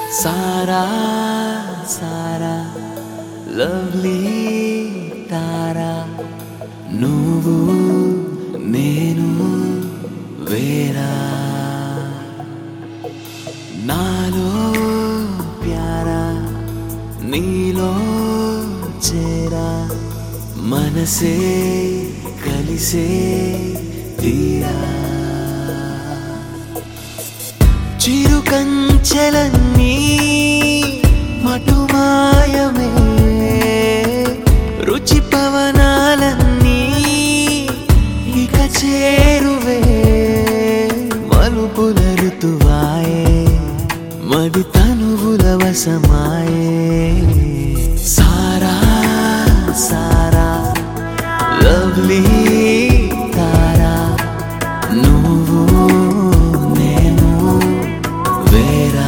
సారా సారా lovely తారా నువ్వు నేను వేరా నాలో ప్యారా నీలో చేరా మనసే కలిసే తీరా చిరు కంచెలన్నీ మటుమాయమే రుచి పవనాలన్నీ ఇక చేరువే మలుపుల ఋతువాయే మది తనువుల వశమాయే సారా సారా లవ్లీ తారా నువ్వు నేను వేరా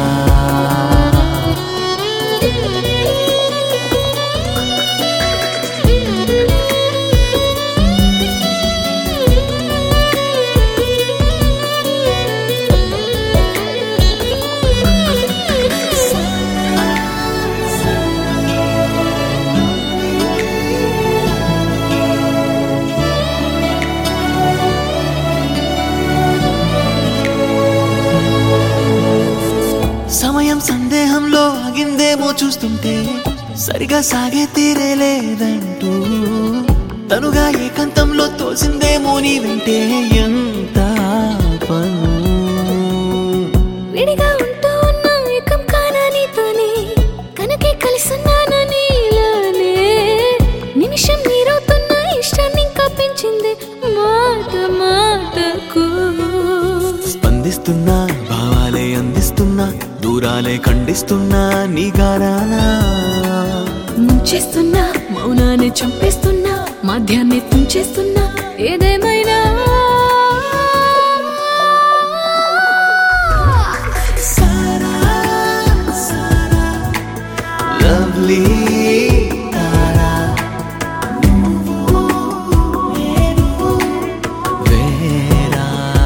సమయం సందేహంలో ఆగిందేమో చూస్తుంటే సరిగా సాగే తీరే లేదంటూ తనుగా ఏకాంతంలో తోసిందేమో నీ వెంటే ఎంత పను విడిగా ఉంటూ ఉన్నా ఏకం కానా నీతోనే కనుకే కలిసున్నాను నీలోనే నిమిషం నీరవుతున్న ఇష్టాన్ని ఇంకా పెంచింది మాట మాటకు స్పందిస్తున్నా భావాలే అందిస్తున్నా దూరాలే ఖండిస్తున్నా నీ గారానా ముంచేస్తున్నా మౌనాన్ని చంపేస్తున్నా మధ్యాన్ని తుంచేస్తున్నా ఏదేమైనా సారా సారా లవ్లీ తారా నువ్వు నేను వేరా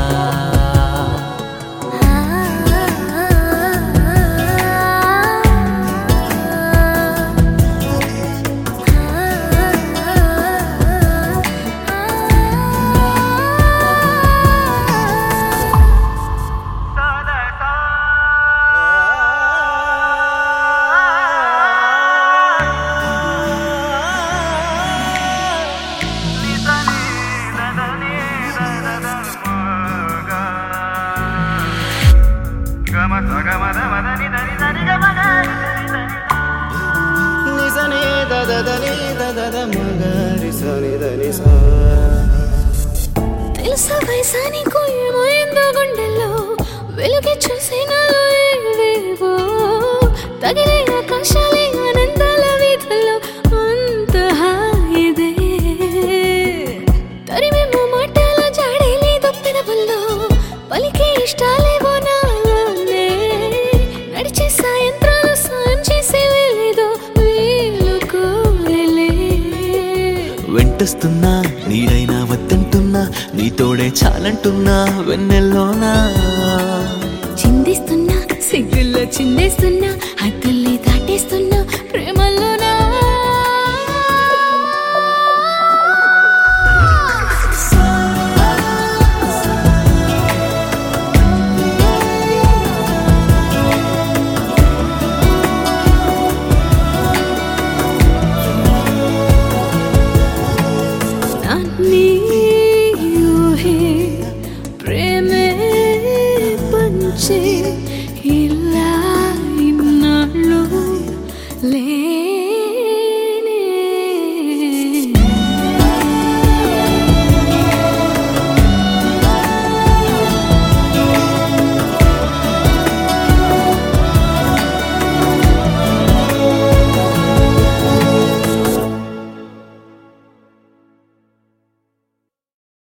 నిజని దదని దద మగరి సని దని సా తెలుసా వయసా నీకు ఏమైందో గుండెల్లో వెలుగి చూసి నాలో ఏవేవో తగిలే ఆకాశాలే ఆనందాల వీధుల్లో అంత హాయిదే తరిమేమో మాటల జాడే లేదు పెదవుల్లో పలికే ఇష్టాలేవో నాలోనే నడిచే సాయంత్రాలు సాయం చేసేవే లేదో వీలు కోరలే వెంటస్తున్నా నీడైనా వద్దంటున్నా నీతోడే చాలంటున్నా వెన్నెల్లోనా చిందిస్తున్నా సిగ్గుల్లో చిందేస్తున్నా హద్దుల్ని దాటేస్తున్నా ప్రేమలోనా నాన్నీ ఊహే ప్రేమే పంచే ఇలా